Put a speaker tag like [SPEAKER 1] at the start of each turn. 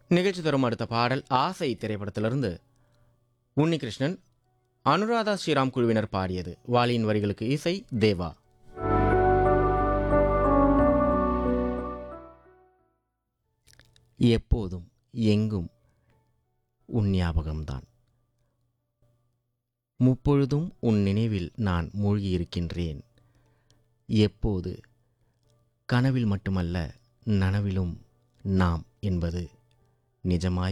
[SPEAKER 1] நிகழ்ச்சி தரும் அடுத்த பாடல் ஆசை திரைப்படத்திலிருந்து உன்னிகிருஷ்ணன் அனுராதா ஸ்ரீராம் குழுவினர் பாடியது வாலியின் வரிகளுக்கு இசை தேவா எப்போதும் எங்கும் உன் ஞாபகம்தான் முப்பொழுதும் உன் நினைவில் நான் மூழ்கியிருக்கின்றேன் எப்போது கனவில் மட்டுமல்ல நனவிலும் நாம் என்பது நிஜமாய்